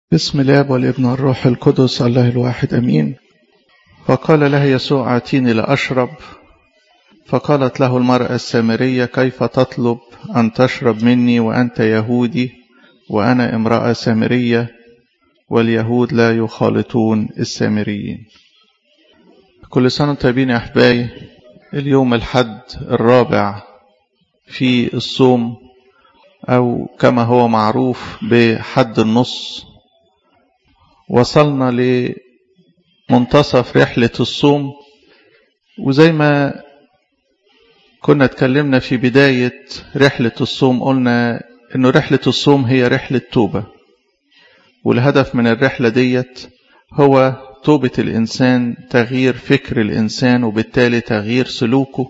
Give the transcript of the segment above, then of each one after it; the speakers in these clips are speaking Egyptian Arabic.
بسم الاب والابن والروح القدس الله الواحد امين فقال لها يسوع اتيني لاشرب فقالت له المراه السامريه كيف تطلب ان تشرب مني وانت يهودي وانا امراه سامريه واليهود لا يخالطون السامريين كل سنه وانتم طيبين يا احبائي اليوم الحد الرابع في الصوم او كما هو معروف بحد النص وصلنا لمنتصف رحلة الصوم وزي ما كنا اتكلمنا في بداية رحلة الصوم قلنا انه رحلة الصوم هي رحلة توبة والهدف من الرحلة ديت هو توبة الإنسان تغيير فكر الإنسان وبالتالي تغيير سلوكه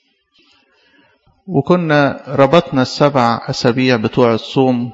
وكنا ربطنا السبع أسابيع بتوع الصوم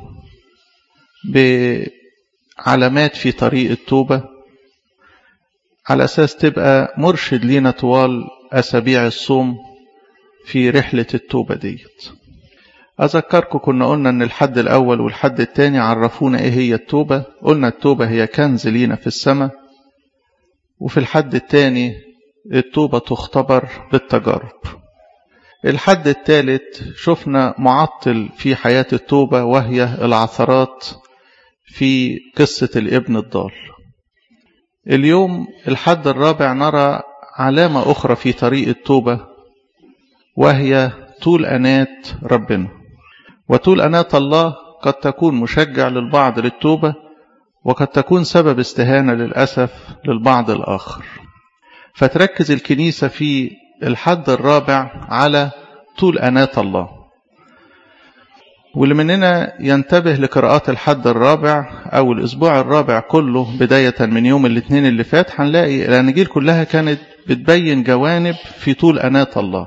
بعلامات في طريق التوبة على أساس تبقى مرشد لينا طوال أسابيع الصوم في رحلة التوبة ديت أذكركم كنا قلنا أن الحد الأول والحد الثاني عرفونا إيه هي التوبة قلنا التوبة هي كنز لينا في السماء وفي الحد الثاني التوبة تختبر بالتجارب الحد الثالث شفنا معطل في حياة التوبة وهي العثرات في قصة الابن الضال اليوم الحد الرابع نرى علامة أخرى في طريق التوبة وهي طول أنات ربنا وطول أنات الله قد تكون مشجع للبعض للتوبة وقد تكون سبب استهانة للأسف للبعض الآخر فتركز الكنيسة في الحد الرابع على طول أنات الله واللي مننا ينتبه لقراءات الحد الرابع أو الأسبوع الرابع كله بداية من يوم الاثنين اللي فات هنلاقي الأناجيل كلها كانت بتبين جوانب في طول أنات الله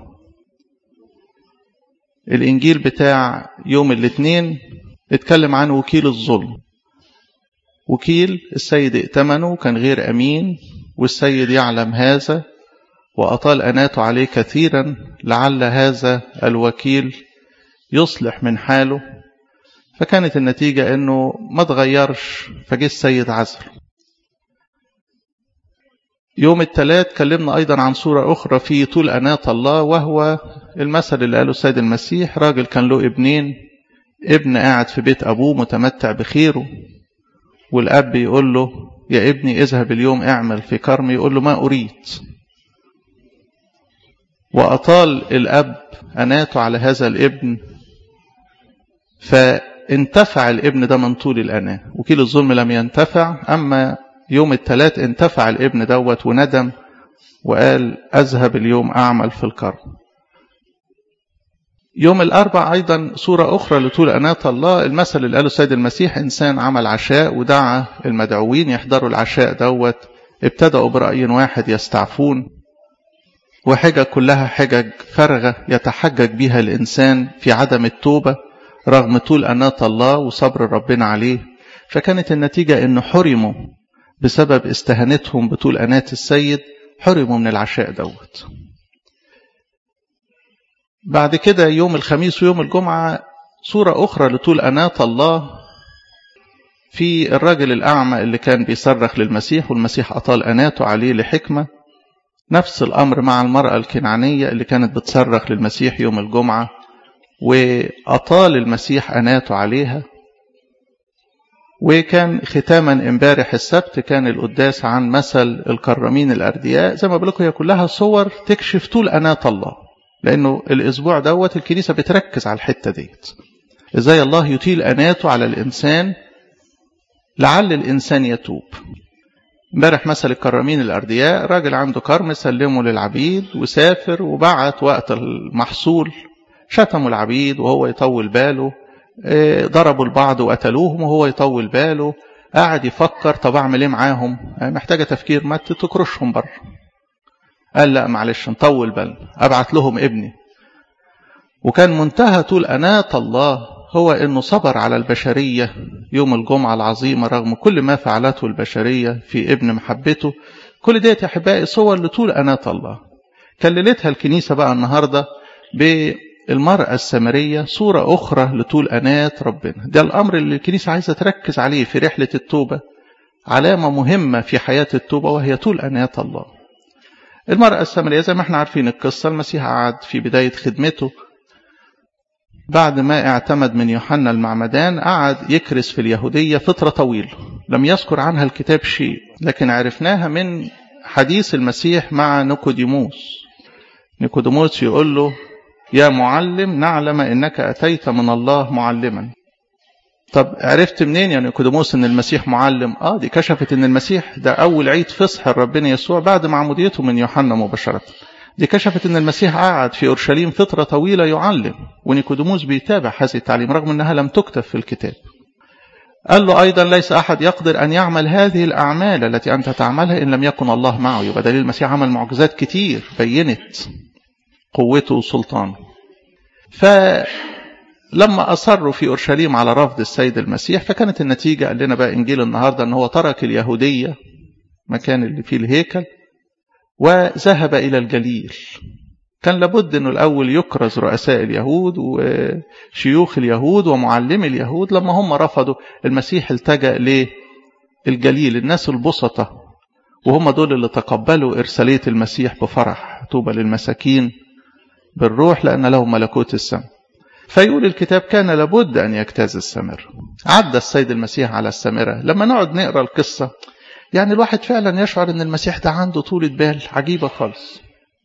الإنجيل بتاع يوم الاثنين اتكلم عن وكيل الظلم وكيل السيد ائتمنه كان غير أمين والسيد يعلم هذا وأطال أناته عليه كثيرا لعل هذا الوكيل يصلح من حاله فكانت النتيجة أنه ما تغيرش فجه السيد عزل يوم الثلاث كلمنا أيضا عن صورة أخرى في طول أنات الله وهو المثل اللي قاله السيد المسيح راجل كان له ابنين ابن قاعد في بيت أبوه متمتع بخيره والأب يقول له يا ابني اذهب اليوم اعمل في كرم يقول له ما أريد وأطال الأب أناته على هذا الابن فانتفع الابن ده من طول الأناة وكيل الظلم لم ينتفع أما يوم الثلاث انتفع الابن دوت وندم وقال أذهب اليوم أعمل في الكرم يوم الأربع أيضا صورة أخرى لطول أناة الله المثل اللي قاله السيد المسيح إنسان عمل عشاء ودعا المدعوين يحضروا العشاء دوت ابتدأوا برأي واحد يستعفون وحجج كلها حجج فارغة يتحجج بها الإنسان في عدم التوبة رغم طول أناة الله وصبر ربنا عليه فكانت النتيجة أنه حرموا بسبب استهانتهم بطول أناة السيد حرموا من العشاء دوت بعد كده يوم الخميس ويوم الجمعة صورة أخرى لطول أناة الله في الراجل الأعمى اللي كان بيصرخ للمسيح والمسيح أطال أناته عليه لحكمة نفس الأمر مع المرأة الكنعانية اللي كانت بتصرخ للمسيح يوم الجمعة وأطال المسيح أناته عليها وكان ختاما امبارح السبت كان القداس عن مثل الكرامين الأردياء زي ما بقول لكم هي كلها صور تكشف طول أناة الله لأنه الأسبوع دوت الكنيسة بتركز على الحتة ديت إزاي الله يطيل أناته على الإنسان لعل الإنسان يتوب امبارح مثل الكرامين الأردياء راجل عنده كرم سلمه للعبيد وسافر وبعت وقت المحصول شتموا العبيد وهو يطول باله ضربوا البعض وقتلوهم وهو يطول باله قاعد يفكر طب اعمل ايه معاهم محتاجه تفكير ما تكرشهم بره قال لا معلش نطول بالنا ابعت لهم ابني وكان منتهى طول أناة الله هو أنه صبر على البشرية يوم الجمعة العظيمة رغم كل ما فعلته البشرية في ابن محبته كل ديت يا أحبائي صور لطول أناة الله كللتها الكنيسة بقى النهاردة بالمرأة السامرية صورة أخرى لطول أناة ربنا ده الأمر اللي الكنيسة عايزة تركز عليه في رحلة التوبة علامة مهمة في حياة التوبة وهي طول أناة الله المرأة السامرية زي ما احنا عارفين القصة المسيح قعد في بداية خدمته بعد ما اعتمد من يوحنا المعمدان قعد يكرس في اليهودية فترة طويلة لم يذكر عنها الكتاب شيء لكن عرفناها من حديث المسيح مع نيكوديموس نيكوديموس يقول له يا معلم نعلم انك اتيت من الله معلما طب عرفت منين يا نيكوديموس ان المسيح معلم اه دي كشفت ان المسيح ده اول عيد فصح ربنا يسوع بعد معموديته من يوحنا مباشره دي كشفت ان المسيح قعد في اورشليم فتره طويله يعلم ونيكوديموس بيتابع هذه التعليم رغم انها لم تكتب في الكتاب قال له ايضا ليس احد يقدر ان يعمل هذه الاعمال التي انت تعملها ان لم يكن الله معه يبقى دليل المسيح عمل معجزات كتير بينت قوته وسلطانه فلما اصروا في اورشليم على رفض السيد المسيح فكانت النتيجه قال لنا بقى انجيل النهارده ان هو ترك اليهوديه مكان اللي فيه الهيكل وذهب إلى الجليل كان لابد أنه الأول يكرز رؤساء اليهود وشيوخ اليهود ومعلمي اليهود لما هم رفضوا المسيح التجأ للجليل الناس البسطة وهم دول اللي تقبلوا إرسالية المسيح بفرح طوبى للمساكين بالروح لأن لهم ملكوت السماء فيقول الكتاب كان لابد أن يجتاز السمر عدى السيد المسيح على السامرة لما نقعد نقرأ القصة يعني الواحد فعلا يشعر ان المسيح ده عنده طولة بال عجيبة خالص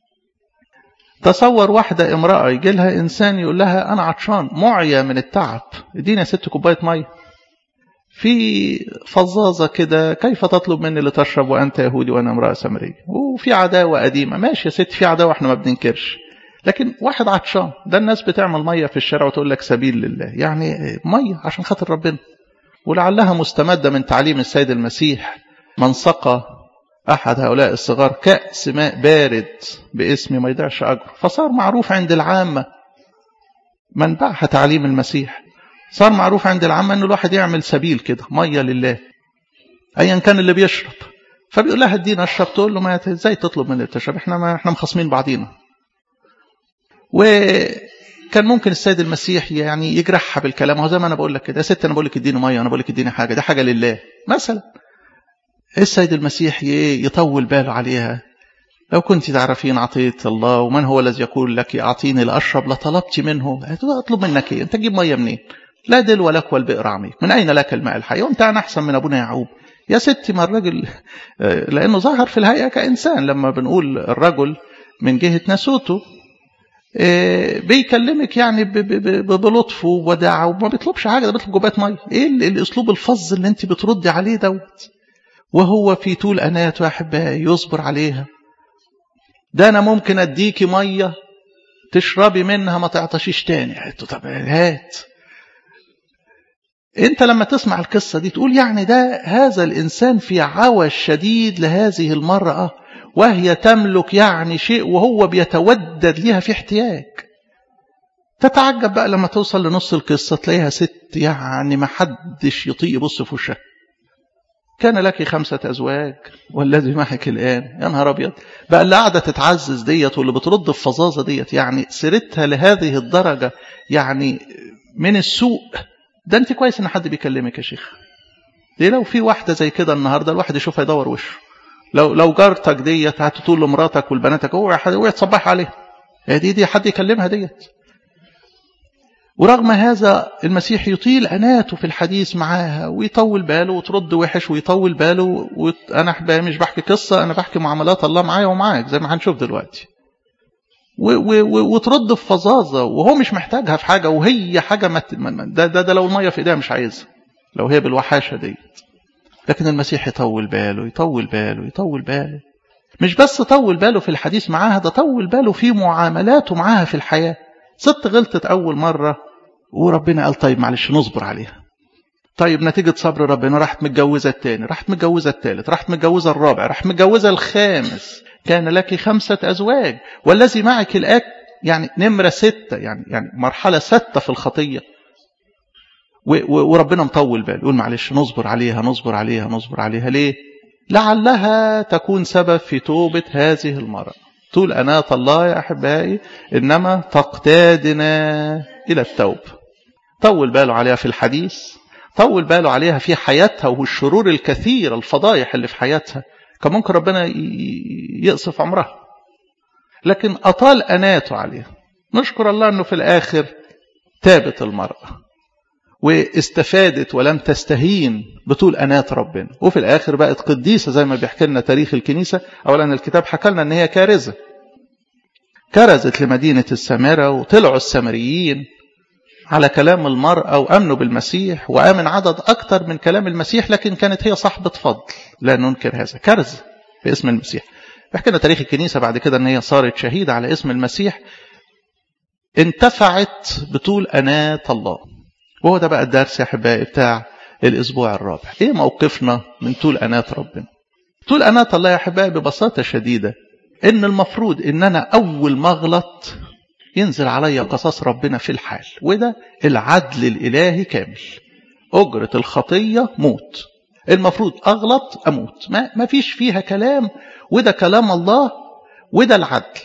تصور واحدة امرأة يجي لها إنسان يقول لها أنا عطشان معيا من التعب اديني يا ست كوباية مية في فظاظة كده كيف تطلب مني لتشرب وأنت يهودي وأنا امرأة سامرية وفي عداوة قديمة ماشي يا ست في عداوة احنا ما بننكرش لكن واحد عطشان ده الناس بتعمل مية في الشارع وتقول لك سبيل لله يعني مية عشان خاطر ربنا ولعلها مستمدة من تعليم السيد المسيح من سقى أحد هؤلاء الصغار كأس ماء بارد باسم ما يضيعش أجره فصار معروف عند العامة منبعها تعليم المسيح صار معروف عند العامة أن الواحد يعمل سبيل كده مية لله أيا كان اللي بيشرب فبيقول لها ادينا اشرب تقول له ما ازاي تطلب مني تشرب احنا ما احنا مخاصمين بعضينا وكان ممكن السيد المسيح يعني يجرحها بالكلام هو زي ما انا بقول لك كده يا ست انا بقول لك اديني ميه انا بقول لك اديني حاجه ده حاجه لله مثلا السيد المسيح يطول باله عليها لو كنت تعرفين عطية الله ومن هو الذي يقول لك أعطيني لأشرب لطلبت منه أطلب منك إيه أنت تجيب مية منين لا دلو لك والبئر عميق من أين لك الماء الحي وأنت أنا أحسن من أبونا يعقوب يا ستي ما الرجل لأنه ظهر في الهيئة كإنسان لما بنقول الرجل من جهة نسوته بيكلمك يعني بلطف ووداعة وما بيطلبش حاجة ده بيطلب كوباية مية إيه الأسلوب الفظ اللي أنت بتردي عليه دوت وهو في طول أناته يا أحبائي يصبر عليها ده أنا ممكن أديكي مية تشربي منها ما تعطشيش تاني طب هات انت لما تسمع القصة دي تقول يعني ده هذا الإنسان في عوى شديد لهذه المرأة وهي تملك يعني شيء وهو بيتودد ليها في احتياج تتعجب بقى لما توصل لنص القصة تلاقيها ست يعني ما حدش يطيق يبص في وشها كان لك خمسة أزواج والذي معك الآن يا نهار أبيض بقى اللي قاعدة تتعزز ديت واللي بترد الفظاظة ديت يعني سيرتها لهذه الدرجة يعني من السوء ده أنت كويس إن حد بيكلمك يا شيخ دي لو في واحدة زي كده النهاردة الواحد يشوفها يدور وشه لو لو جارتك ديت هتقول لمراتك والبناتك اوعي تصبح عليها دي دي حد يكلمها ديت ورغم هذا المسيح يطيل أناته في الحديث معاها ويطول باله وترد وحش ويطول باله وأنا مش بحكي قصة أنا بحكي معاملات الله معايا ومعاك زي ما هنشوف دلوقتي وترد في فظاظة وهو مش محتاجها في حاجة وهي حاجة مت... ده, ده, ده لو المية في ايديها مش عايزها لو هي بالوحاشة ديت لكن المسيح يطول باله يطول باله يطول باله مش بس طول باله في الحديث معاها ده طول باله في معاملاته معاها في الحياة ست غلطت أول مرة وربنا قال طيب معلش نصبر عليها طيب نتيجة صبر ربنا راحت متجوزة التاني راحت متجوزة التالت راحت متجوزة الرابع راحت متجوزة الخامس كان لك خمسة أزواج والذي معك الآن يعني نمرة ستة يعني يعني مرحلة ستة في الخطية وربنا مطول باله يقول معلش نصبر عليها نصبر عليها نصبر عليها ليه لعلها تكون سبب في توبة هذه المرأة طول أناة الله يا أحبائي إنما تقتادنا إلى التوبة طول باله عليها في الحديث طول باله عليها في حياتها والشرور الكثيرة الفضايح اللي في حياتها كان ممكن ربنا يقصف عمرها لكن أطال أناته عليها نشكر الله أنه في الآخر تابت المرأة واستفادت ولم تستهين بطول أنات ربنا وفي الآخر بقت قديسة زي ما بيحكي لنا تاريخ الكنيسة أولا الكتاب حكى لنا أن هي كارزة كرزت لمدينة السامرة وطلعوا السامريين على كلام المرأة وأمنوا بالمسيح وآمن عدد أكثر من كلام المسيح لكن كانت هي صاحبة فضل لا ننكر هذا كرز باسم المسيح بيحكي لنا تاريخ الكنيسة بعد كده أن هي صارت شهيدة على اسم المسيح انتفعت بطول أنات الله وهو ده بقى الدرس يا أحبائي بتاع الأسبوع الرابع إيه موقفنا من طول أنات ربنا طول أنات الله يا أحبائي ببساطة شديدة إن المفروض إن أنا أول ما أغلط ينزل عليا قصاص ربنا في الحال وده العدل الإلهي كامل أجرة الخطية موت المفروض أغلط أموت ما, ما فيش فيها كلام وده كلام الله وده العدل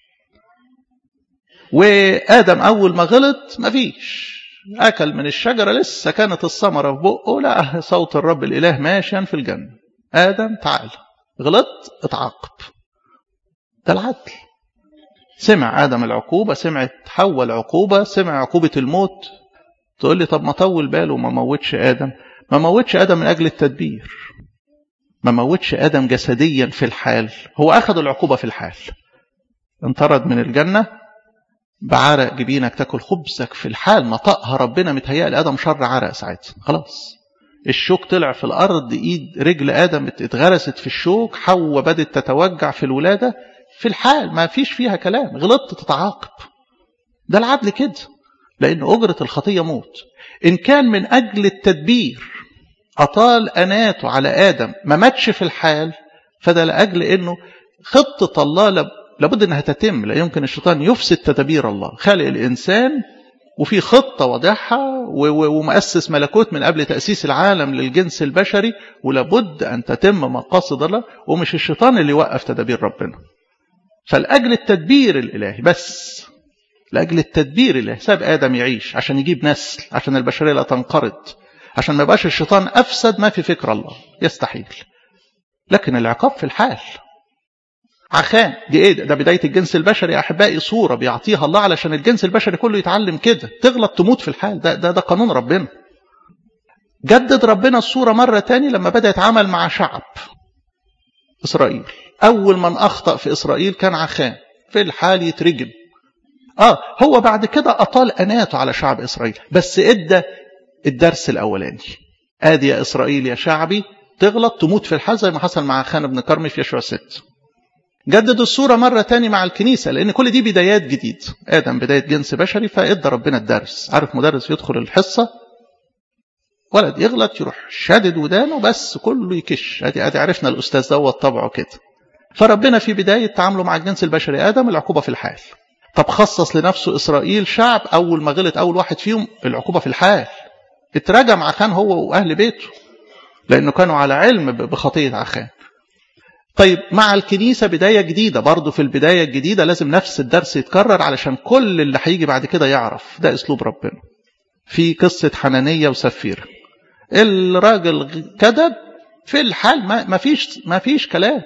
وآدم أول ما غلط ما فيش أكل من الشجرة لسه كانت الثمرة في بقه لا صوت الرب الإله ماشيا في الجنة آدم تعال غلط اتعاقب ده العدل سمع آدم العقوبة سمعت حواء العقوبة سمع عقوبة الموت تقول لي طب ما طول باله وما موتش آدم ما موتش آدم من أجل التدبير ما موتش آدم جسديا في الحال هو أخذ العقوبة في الحال انطرد من الجنة بعرق جبينك تاكل خبزك في الحال نطقها ربنا متهيأ لآدم شر عرق ساعتها خلاص الشوك طلع في الأرض إيد رجل آدم اتغرست في الشوك حواء بدت تتوجع في الولادة في الحال ما فيش فيها كلام غلطت تتعاقب ده العدل كده لأن أجرة الخطية موت إن كان من أجل التدبير أطال أناته على آدم ما ماتش في الحال فده لأجل أنه خطة الله لابد أنها تتم لا يمكن الشيطان يفسد تدابير الله خالق الإنسان وفي خطة واضحة ومؤسس ملكوت من قبل تأسيس العالم للجنس البشري ولابد أن تتم مقاصد الله ومش الشيطان اللي يوقف تدابير ربنا فلأجل التدبير الإلهي بس لأجل التدبير الإلهي ساب آدم يعيش عشان يجيب نسل عشان البشرية لا تنقرض عشان ما يبقاش الشيطان أفسد ما في فكر الله يستحيل لكن العقاب في الحال عخان دي ايه ده بداية الجنس البشري يا أحبائي صورة بيعطيها الله علشان الجنس البشري كله يتعلم كده تغلط تموت في الحال ده, ده, ده قانون ربنا جدد ربنا الصورة مرة تاني لما بدأ يتعامل مع شعب إسرائيل أول من أخطأ في إسرائيل كان عخان في الحال يترجم آه هو بعد كده أطال أناته على شعب إسرائيل بس إدى الدرس الأولاني آدي يا إسرائيل يا شعبي تغلط تموت في الحال زي ما حصل مع خان بن كرمي في يشوع 6 جدد الصورة مرة تاني مع الكنيسة لأن كل دي بدايات جديد آدم بداية جنس بشري فإدى ربنا الدرس عارف مدرس يدخل الحصة ولد يغلط يروح شادد ودانه بس كله يكش ادي ادي عرفنا الاستاذ دوت طبعه كده فربنا في بدايه تعامله مع الجنس البشري ادم العقوبه في الحال طب خصص لنفسه اسرائيل شعب اول ما غلط اول واحد فيهم العقوبه في الحال اتراجع عخان هو واهل بيته لانه كانوا على علم بخطيه عخان طيب مع الكنيسة بداية جديدة برضه في البداية الجديدة لازم نفس الدرس يتكرر علشان كل اللي هيجي بعد كده يعرف ده اسلوب ربنا في قصة حنانية وسفيرة الراجل كذب في الحال ما, ما فيش ما فيش كلام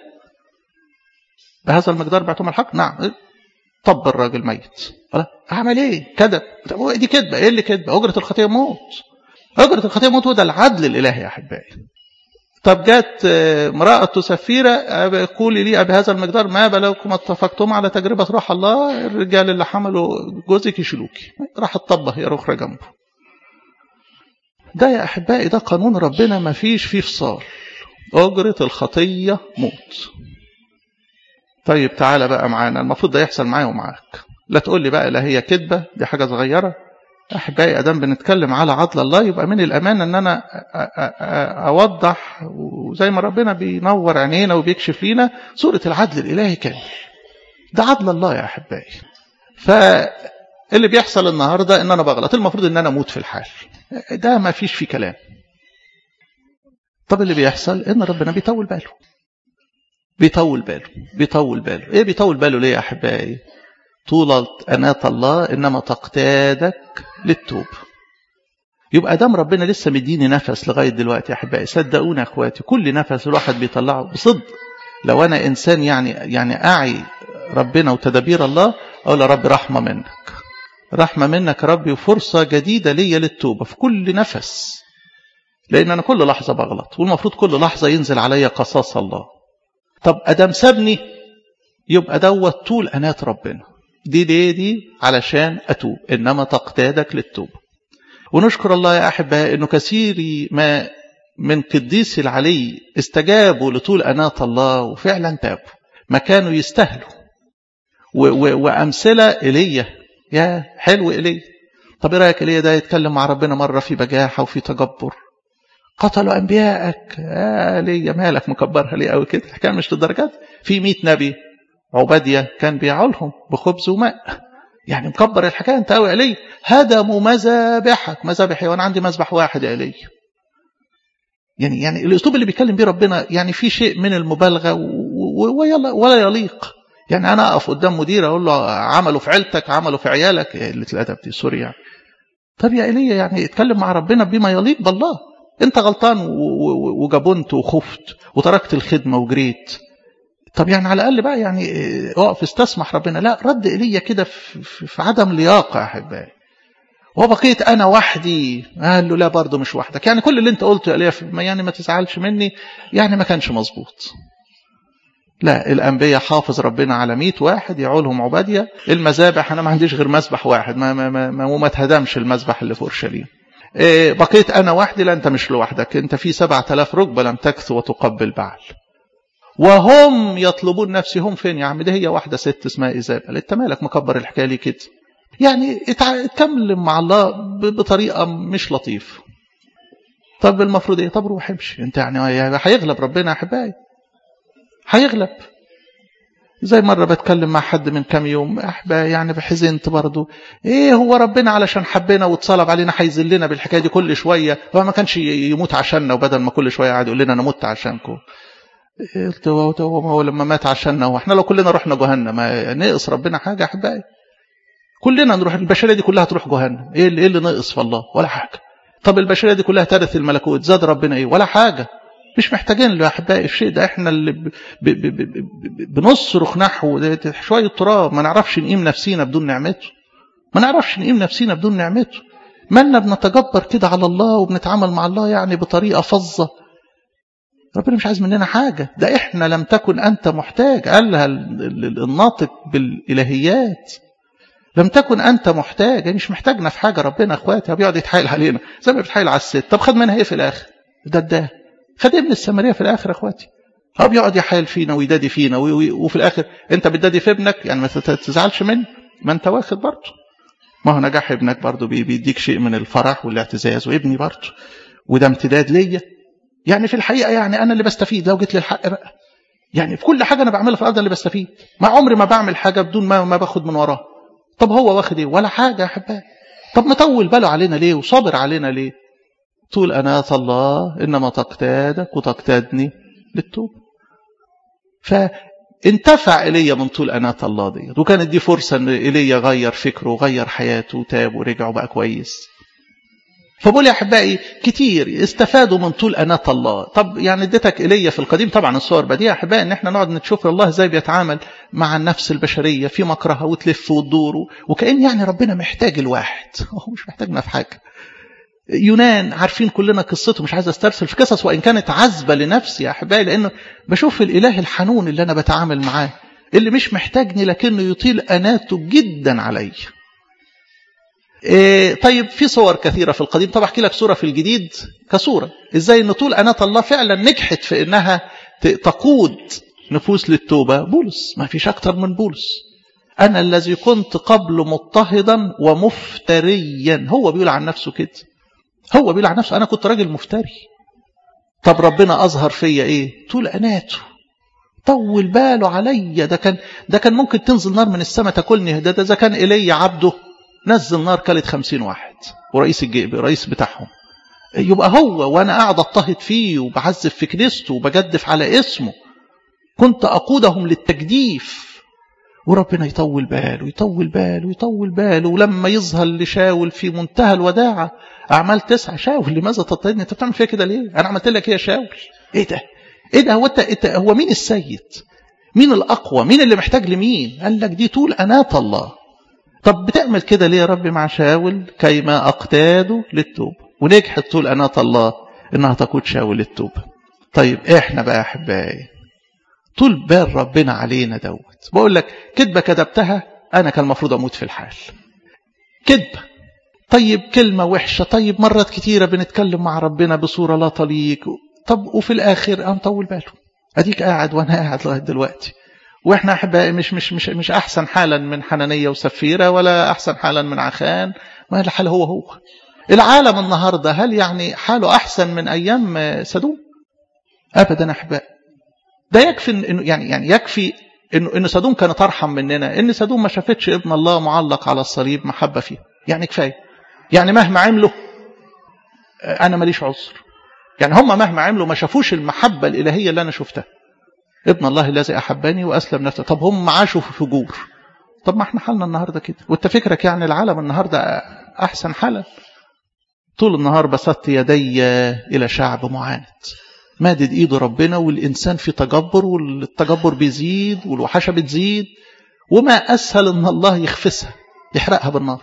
بهذا المقدار بعتهم الحق نعم طب الراجل ميت عمل ايه كذب دي كذبه ايه اللي كذبه اجره الخطيه موت اجره الخطيه موت وده العدل الالهي يا احبائي طب جت امرأة سفيرة قولي لي بهذا المقدار ما بلغكم اتفقتم على تجربة روح الله الرجال اللي حملوا جوزك يشيلوكي راح تطبه يا أخرى جنبه ده يا أحبائي ده قانون ربنا ما فيش فيه فصال أجرة الخطية موت طيب تعالى بقى معانا المفروض ده يحصل معايا ومعاك لا تقول لي بقى لا هي كذبة دي حاجة صغيرة أحبائي أدام بنتكلم على عدل الله يبقى من الأمانة أن أنا أوضح وزي ما ربنا بينور عينينا وبيكشف لينا صورة العدل الإلهي كامل ده عدل الله يا أحبائي فاللي بيحصل النهاردة أن أنا بغلط المفروض أن أنا أموت في الحال ده ما فيش فيه كلام طب اللي بيحصل أن ربنا بيطول باله بيطول باله بيطول باله إيه بيطول باله ليه يا أحبائي طولة أناة الله إنما تقتادك للتوب يبقى دام ربنا لسه مديني نفس لغايه دلوقتي يا احبائي صدقوني يا اخواتي كل نفس الواحد بيطلعه بصدق لو انا انسان يعني يعني اعي ربنا وتدابير الله اقول يا رب رحمه منك رحمه منك يا ربي وفرصه جديده ليا للتوبه في كل نفس لان انا كل لحظه بغلط والمفروض كل لحظه ينزل عليا قصاص الله طب ادم سابني يبقى دوت طول انات ربنا دي ليه دي علشان اتوب انما تقتادك للتوبه ونشكر الله يا احبائي انه كثير ما من قديس العلي استجابوا لطول انات الله وفعلا تابوا ما كانوا يستاهلوا وامثله ايليا يا حلو ايليا طب ايه رايك ايليا ده يتكلم مع ربنا مره في بجاحه وفي تجبر قتلوا انبيائك يا ليا مالك مكبرها ليه قوي كده الحكايه مش للدرجات في 100 نبي عباديه كان بيعولهم بخبز وماء يعني مكبر الحكايه انت قوي علي هدموا مذابحك مذابح وانا عندي مذبح واحد يا علي يعني يعني الاسلوب اللي بيتكلم بيه ربنا يعني في شيء من المبالغه ويلا ولا يليق يعني انا اقف قدام مدير اقول له عملوا في عيلتك عملوا في عيالك قله الادب دي سوري يعني طب يا ايليا يعني اتكلم مع ربنا بما يليق بالله انت غلطان وجبنت وخفت وتركت الخدمه وجريت طب يعني على الاقل بقى يعني اقف استسمح ربنا لا رد ايليا كده في, في عدم لياقه يا احبائي وبقيت انا وحدي قال له لا برضه مش وحدك يعني كل اللي انت قلته يا ايليا يعني ما تزعلش مني يعني ما كانش مظبوط لا الانبياء حافظ ربنا على 100 واحد يعولهم عباديه المذابح انا ما عنديش غير مذبح واحد ما ما ما, ما, ما اتهدمش المذبح اللي في اورشليم إيه بقيت انا وحدي لا انت مش لوحدك انت في 7000 ركبه لم تكث وتقبل بعل وهم يطلبون نفسي هم فين يا عم ده هي واحده ست اسمها ايزابل انت مالك مكبر الحكايه ليه كده يعني اتكلم مع الله بطريقه مش لطيف طب المفروض ايه طب روح امشي انت يعني هيغلب ربنا يا احبائي هيغلب زي مرة بتكلم مع حد من كام يوم أحبا يعني بحزنت برضه إيه هو ربنا علشان حبنا واتصلب علينا هيذلنا بالحكاية دي كل شوية هو ما كانش يموت عشاننا وبدل ما كل شوية قاعد يقول لنا أنا مت عشانكم قلت هو هو لما مات عشاننا هو احنا لو كلنا رحنا جهنم ما نقص ربنا حاجة أحبائي كلنا نروح البشرية دي كلها تروح جهنم إيه اللي, إيه اللي نقص في الله ولا حاجة طب البشرية دي كلها ترث الملكوت زاد ربنا إيه ولا حاجة مش محتاجين له يا احبائي الشيء ده احنا اللي ب ب ب ب بنصرخ نحو شويه تراب ما نعرفش نقيم نفسينا بدون نعمته ما نعرفش نقيم نفسينا بدون نعمته مالنا بنتجبر كده على الله وبنتعامل مع الله يعني بطريقه فظه ربنا مش عايز مننا حاجه ده احنا لم تكن انت محتاج قالها الناطق بالالهيات لم تكن انت محتاج يعني مش محتاجنا في حاجه ربنا اخواتي بيقعد يتحايل علينا زي ما بيتحايل على الست طب خد منها ايه في الاخر ده اداه خد ابن السامريه في الاخر اخواتي هو بيقعد يحايل فينا ويدادي فينا وفي الاخر انت بتدادي في ابنك يعني ما تزعلش منه ما انت واخد برضه ما هو نجاح ابنك برضه بيديك شيء من الفرح والاعتزاز وابني برضه وده امتداد ليا يعني في الحقيقه يعني انا اللي بستفيد لو جيت للحق بقى يعني في كل حاجه انا بعملها في الارض اللي بستفيد ما عمري ما بعمل حاجه بدون ما ما باخد من وراها طب هو واخد ايه ولا حاجه يا احبائي طب مطول باله علينا ليه وصابر علينا ليه طول أناة الله إنما تقتادك وتقتادني للتوب فانتفع إلي من طول أناة الله دي وكانت دي فرصة أن إلي غير فكره وغير حياته وتاب ورجع وبقى كويس فبقول يا أحبائي كتير استفادوا من طول أناة الله طب يعني اديتك إلي في القديم طبعا الصور بديهة يا أحبائي إن احنا نقعد نشوف الله إزاي بيتعامل مع النفس البشرية في مكرها وتلف وتدور وكأن يعني ربنا محتاج الواحد هو مش محتاجنا في حاجة يونان عارفين كلنا قصته مش عايز استرسل في قصص وان كانت عذبه لنفسي يا احبائي لانه بشوف الاله الحنون اللي انا بتعامل معاه اللي مش محتاجني لكنه يطيل اناته جدا علي إيه طيب في صور كثيره في القديم طب احكي لك صوره في الجديد كصوره ازاي ان طول اناه الله فعلا نجحت في انها تقود نفوس للتوبه بولس ما فيش اكتر من بولس انا الذي كنت قبل مضطهدا ومفتريا هو بيقول عن نفسه كده هو بيقول عن نفسه انا كنت راجل مفتري طب ربنا اظهر فيا ايه طول اناته طول باله عليا ده كان ده كان ممكن تنزل نار من السماء تاكلني ده ده اذا كان ايليا عبده نزل نار كلت خمسين واحد ورئيس الجيب رئيس بتاعهم يبقى هو وانا قاعد اضطهد فيه وبعزف في كنيسته وبجدف على اسمه كنت اقودهم للتجديف وربنا يطول باله يطول باله يطول باله ولما يظهر لشاول في منتهى الوداعة أعمال تسعة شاول لماذا تطردني أنت بتعمل فيها كده ليه أنا عملت لك إيه يا شاول إيه ده إيه ده هو أنت, إنت هو مين السيد مين الأقوى مين اللي محتاج لمين قال لك دي طول أنات الله طب بتعمل كده ليه يا رب مع شاول كيما أقتاده للتوبة ونجحت طول أنات الله إنها تقود شاول للتوبة طيب إحنا بقى أحبائي طول بال ربنا علينا دوت بقول لك كذبة كذبتها أنا كان المفروض أموت في الحال كذبة طيب كلمة وحشة طيب مرات كتيرة بنتكلم مع ربنا بصورة لا تليق طب وفي الآخر أنا طول باله أديك قاعد وأنا قاعد لغاية دلوقتي واحنا احبائي مش مش مش مش احسن حالا من حنانيه وسفيره ولا احسن حالا من عخان ما الحال هو هو العالم النهارده هل يعني حاله احسن من ايام سدوم ابدا احبائي ده يكفي انه يعني يعني يكفي انه ان سدوم كانت ارحم مننا ان سدوم ما شافتش ابن الله معلق على الصليب محبه فيه يعني كفايه يعني مهما عملوا انا ماليش عذر يعني هم مهما عملوا ما شافوش المحبه الالهيه اللي انا شفتها ابن الله الذي احبني واسلم نفسه طب هم عاشوا في فجور طب ما احنا حالنا النهارده كده وانت فكرك يعني العالم النهارده احسن حالا طول النهار بسطت يدي الى شعب معاند مادد ايده ربنا والانسان في تجبر والتجبر بيزيد والوحشه بتزيد وما اسهل ان الله يخفسها يحرقها بالنار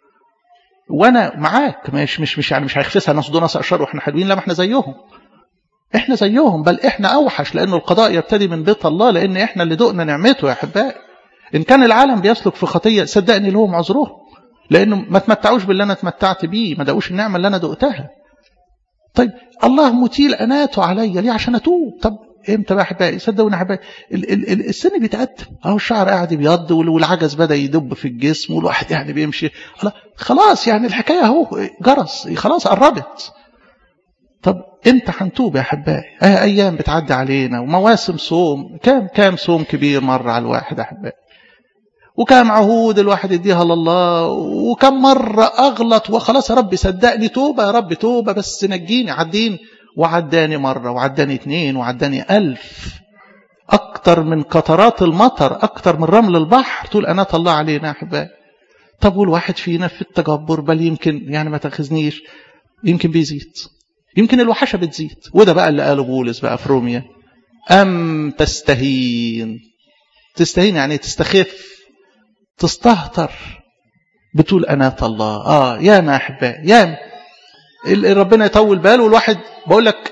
وانا معاك مش مش مش يعني مش هيخفسها ناس دون اشر واحنا حلوين لا ما احنا زيهم احنا زيهم بل احنا اوحش لانه القضاء يبتدي من بيت الله لان احنا اللي دقنا نعمته يا احبائي ان كان العالم بيسلك في خطيه صدقني لهم عذرهم لانه ما تمتعوش باللي انا اتمتعت بيه ما دقوش النعمه اللي انا دقتها طيب الله مطيل اناته عليا ليه عشان اتوب طب امتى بقى احبائي صدقوني احبائي السن بيتقدم اهو الشعر قاعد يبيض والعجز بدا يدب في الجسم والواحد يعني بيمشي خلاص يعني الحكايه اهو جرس خلاص قربت طب امتى هنتوب يا احبائي اه ايام بتعدي علينا ومواسم صوم كام كام صوم كبير مر على الواحد احبائي وكام عهود الواحد يديها لله وكم مرة أغلط وخلاص يا رب صدقني توبة يا رب توبة بس نجيني عديني وعداني مرة وعداني اتنين وعداني ألف أكتر من قطرات المطر أكتر من رمل البحر تقول أنا الله علينا يا أحبائي طب والواحد فينا في التجبر بل يمكن يعني ما تاخذنيش يمكن بيزيد يمكن الوحشة بتزيد وده بقى اللي قاله بولس بقى في روميا أم تستهين تستهين يعني تستخف تستهتر بتقول أنات الله آه يا ما أحباء يا ربنا يطول باله والواحد بقول لك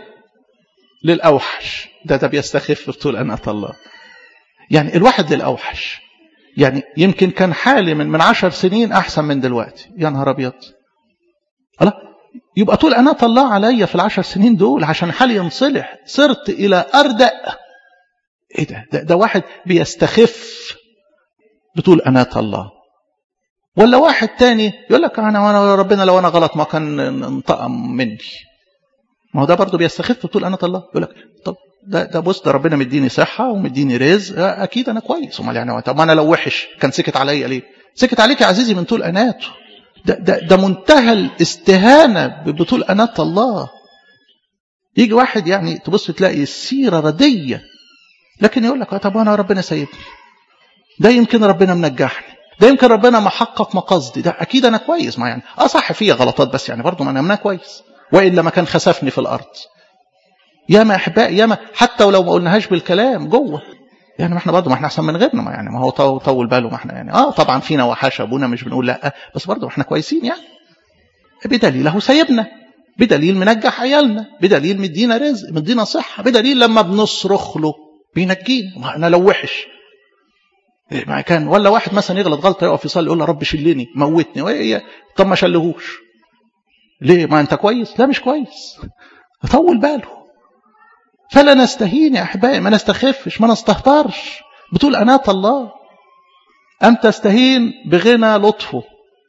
للأوحش ده ده بيستخف بتقول أنات الله يعني الواحد للأوحش يعني يمكن كان حالي من من عشر سنين أحسن من دلوقتي يا نهار أبيض الله يبقى طول أنا الله عليا في العشر سنين دول عشان حالي ينصلح صرت إلى أردأ إيه ده ده, ده واحد بيستخف بطول أنات الله ولا واحد تاني يقول لك أنا وأنا ربنا لو أنا غلط ما كان انتقم مني ما هو ده برضه بيستخف بطول أنات الله يقول لك طب ده ده بص ده ربنا مديني صحة ومديني رزق أكيد أنا كويس أمال يعني طب أنا لو وحش كان سكت عليا ليه؟ سكت عليك يا عزيزي من طول أناته ده, ده, ده منتهى الاستهانة ببطول أنات الله يجي واحد يعني تبص تلاقي السيرة ردية لكن يقول لك طب أنا ربنا سايبني ده يمكن ربنا منجحني ده يمكن ربنا محقق مقاصدي ده أكيد أنا كويس ما يعني أه صح فيا غلطات بس يعني برضه ما أنا منها كويس وإلا ما كان خسفني في الأرض ياما أحباء ياما حتى ولو ما قلناهاش بالكلام جوه يعني ما احنا برضه ما احنا احسن من غيرنا ما يعني ما هو طول باله ما احنا يعني اه طبعا فينا وحشه ابونا مش بنقول لا بس برضه احنا كويسين يعني بدليل اهو سايبنا بدليل منجح عيالنا بدليل مدينا رزق مدينا صحه بدليل لما بنصرخ له بينجينا ما انا لو وحش ما كان ولا واحد مثلا يغلط غلطه يقف يصلي يقول له رب شلني موتني وهي طب ما شلهوش ليه ما انت كويس لا مش كويس طول باله فلا نستهين يا احبائي ما نستخفش ما نستهترش بتقول انات الله ام تستهين بغنى لطفه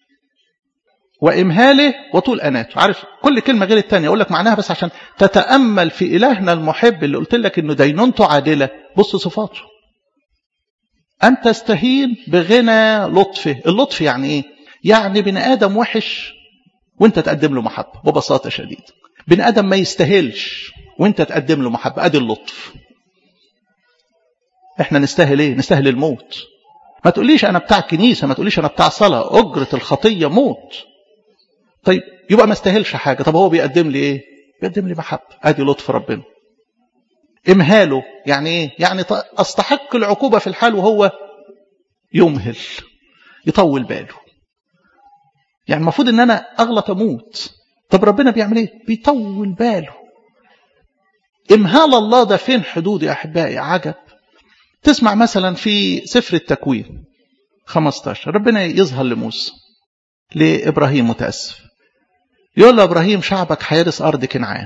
وامهاله وطول اناته عارف كل كلمه غير الثانيه اقول لك معناها بس عشان تتامل في الهنا المحب اللي قلت لك انه دينونته عادله بص صفاته أن تستهين بغنى لطفه اللطف يعني إيه؟ يعني بني آدم وحش وانت تقدم له محبة ببساطة شديدة بني آدم ما يستاهلش وانت تقدم له محبة أدي اللطف احنا نستاهل ايه نستاهل الموت ما تقوليش انا بتاع كنيسه ما تقوليش انا بتاع صلاه اجره الخطيه موت طيب يبقى ما استاهلش حاجه طب هو بيقدم لي ايه بيقدم لي محبه ادي لطف ربنا امهاله يعني ايه يعني استحق العقوبه في الحال وهو يمهل يطول باله يعني المفروض ان انا اغلط اموت طب ربنا بيعمل ايه بيطول باله امهال الله ده فين حدود يا احبائي عجب تسمع مثلا في سفر التكوين 15 ربنا يظهر لموسى لابراهيم متاسف يقول له ابراهيم شعبك هيرث ارض كنعان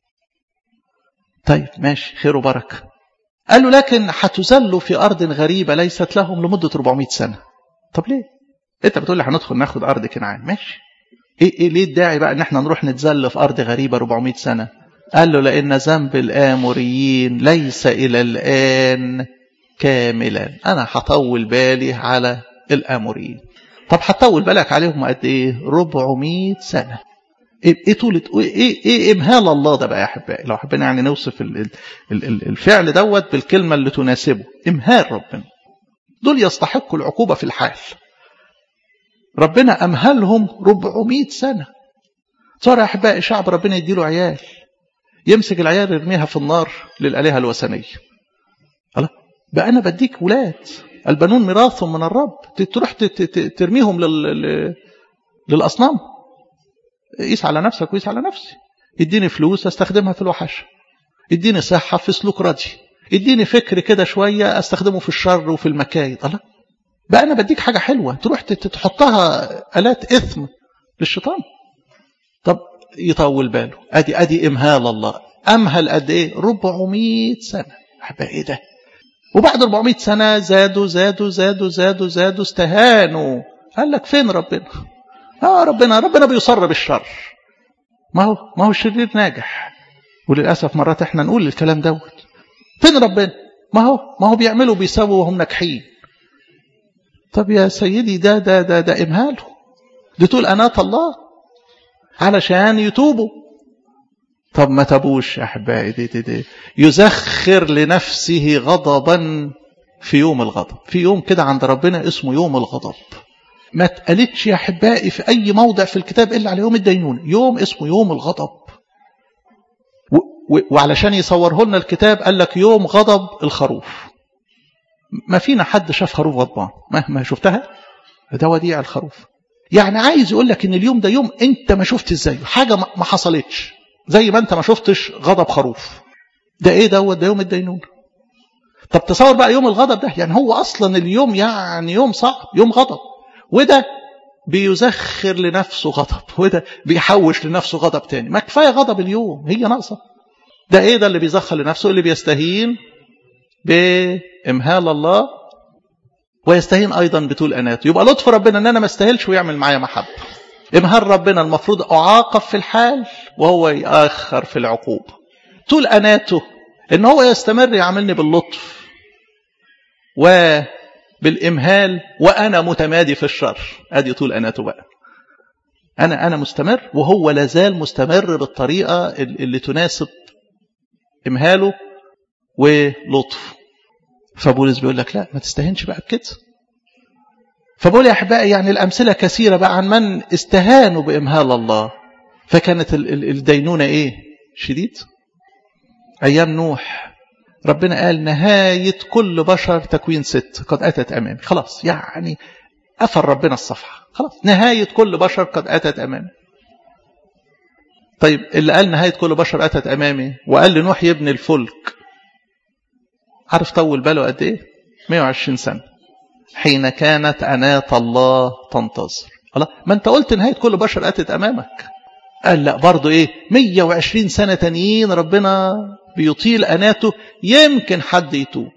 طيب ماشي خير وبركه قال له لكن هتذلوا في ارض غريبه ليست لهم لمده 400 سنه طب ليه انت بتقول لي هندخل ناخد ارض كنعان ماشي ايه ايه ليه الداعي بقى ان احنا نروح نتذل في ارض غريبه 400 سنه قال له لان ذنب الاموريين ليس الى الان كاملا انا هطول بالي على الاموريين طب هتطول بالك عليهم قد ايه 400 سنه ايه طولة ايه ايه امهال الله ده بقى يا احبائي لو حبينا يعني نوصف ال ال ال الفعل دوت بالكلمه اللي تناسبه امهال ربنا دول يستحقوا العقوبه في الحال ربنا امهلهم 400 سنه صار يا احبائي شعب ربنا يديله عيال يمسك العيال يرميها في النار للالهه الوثنيه الله بقى انا بديك ولاد البنون ميراث من الرب تروح ترميهم لل... للاصنام قيس على نفسك وقيس على نفسي اديني فلوس استخدمها في الوحش اديني صحة في سلوك راضي اديني فكر كده شوية استخدمه في الشر وفي المكايد الله بقى انا بديك حاجة حلوة تروح تحطها الات اثم للشيطان طب يطول باله ادي ادي امهال الله امهل قد ايه 400 سنة بقى ايه ده وبعد 400 سنة زادوا زادوا زادوا زادوا زادوا استهانوا قال لك فين ربنا اه ربنا ربنا بيصر بالشر ما هو ما هو الشرير ناجح وللاسف مرات احنا نقول الكلام دوت فين ربنا ما هو ما هو بيعملوا بيسووا وهم ناجحين طب يا سيدي ده ده ده ده امهاله دي تقول انات الله علشان يتوبوا طب ما تبوش يا احبائي دي, دي, دي يزخر لنفسه غضبا في يوم الغضب في يوم كده عند ربنا اسمه يوم الغضب ما اتقالتش يا احبائي في اي موضع في الكتاب الا على يوم الدينونه يوم اسمه يوم الغضب و و وعلشان يصوره لنا الكتاب قال لك يوم غضب الخروف ما فينا حد شاف خروف غضبان مهما شفتها ده وديع الخروف يعني عايز يقول لك ان اليوم ده يوم انت ما شفت ازاي حاجه ما حصلتش زي ما انت ما شفتش غضب خروف ده ايه دوت ده يوم الدينونه طب تصور بقى يوم الغضب ده يعني هو اصلا اليوم يعني يوم صعب يوم غضب وده بيزخر لنفسه غضب وده بيحوش لنفسه غضب تاني ما كفايه غضب اليوم هي ناقصه ده ايه ده اللي بيزخر لنفسه اللي بيستهين بامهال الله ويستهين ايضا بطول اناته يبقى لطف ربنا ان انا ما استاهلش ويعمل معايا محبه امهال ربنا المفروض اعاقب في الحال وهو ياخر في العقوبه طول اناته ان هو يستمر يعاملني باللطف و بالإمهال وأنا متمادي في الشر أدي طول أناته بقى أنا أنا مستمر وهو لازال مستمر بالطريقة اللي تناسب إمهاله ولطف فبولس بيقول لك لا ما تستهنش بقى بكده فبقول يا أحبائي يعني الأمثلة كثيرة بقى عن من استهانوا بإمهال الله فكانت الدينونة إيه شديد أيام نوح ربنا قال نهاية كل بشر تكوين ست قد أتت أمامي خلاص يعني قفل ربنا الصفحة خلاص نهاية كل بشر قد أتت أمامي طيب اللي قال نهاية كل بشر أتت أمامي وقال لنوح يبني الفلك عارف طول باله قد إيه 120 سنة حين كانت أنات الله تنتظر الله ما أنت قلت نهاية كل بشر أتت أمامك قال لا برضه إيه 120 سنة تانيين ربنا بيطيل أناته يمكن حد يتوب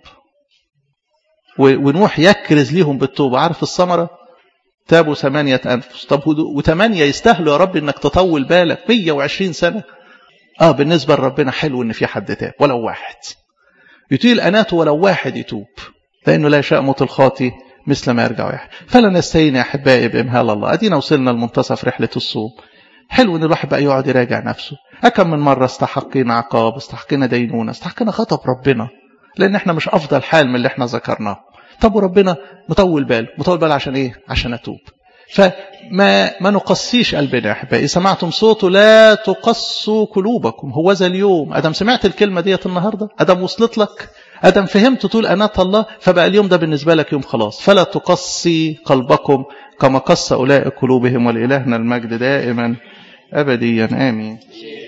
ونوح يكرز ليهم بالتوبة عارف الثمرة تابوا ثمانية أنفس طب وثمانية يستاهلوا يا رب إنك تطول بالك 120 سنة آه بالنسبة لربنا حلو إن في حد تاب ولو واحد يطيل أناته ولو واحد يتوب لأنه لا يشاء موت الخاطي مثل ما يرجع واحد فلا نستهين يا أحبائي بإمهال الله أدينا وصلنا لمنتصف رحلة الصوم حلو ان الواحد بقى يقعد يراجع نفسه أكم من مرة استحقينا عقاب استحقينا دينونة استحقينا غضب ربنا لأن احنا مش أفضل حال من اللي احنا ذكرناه طب وربنا مطول باله مطول باله عشان ايه عشان اتوب فما ما نقصيش قلبنا يا احبائي سمعتم صوته لا تقصوا قلوبكم هو ذا اليوم ادم سمعت الكلمه ديت النهارده ادم وصلت لك ادم فهمت طول اناه الله فبقى اليوم ده بالنسبه لك يوم خلاص فلا تقصي قلبكم كما قص اولئك قلوبهم ولالهنا المجد دائما ابديا امين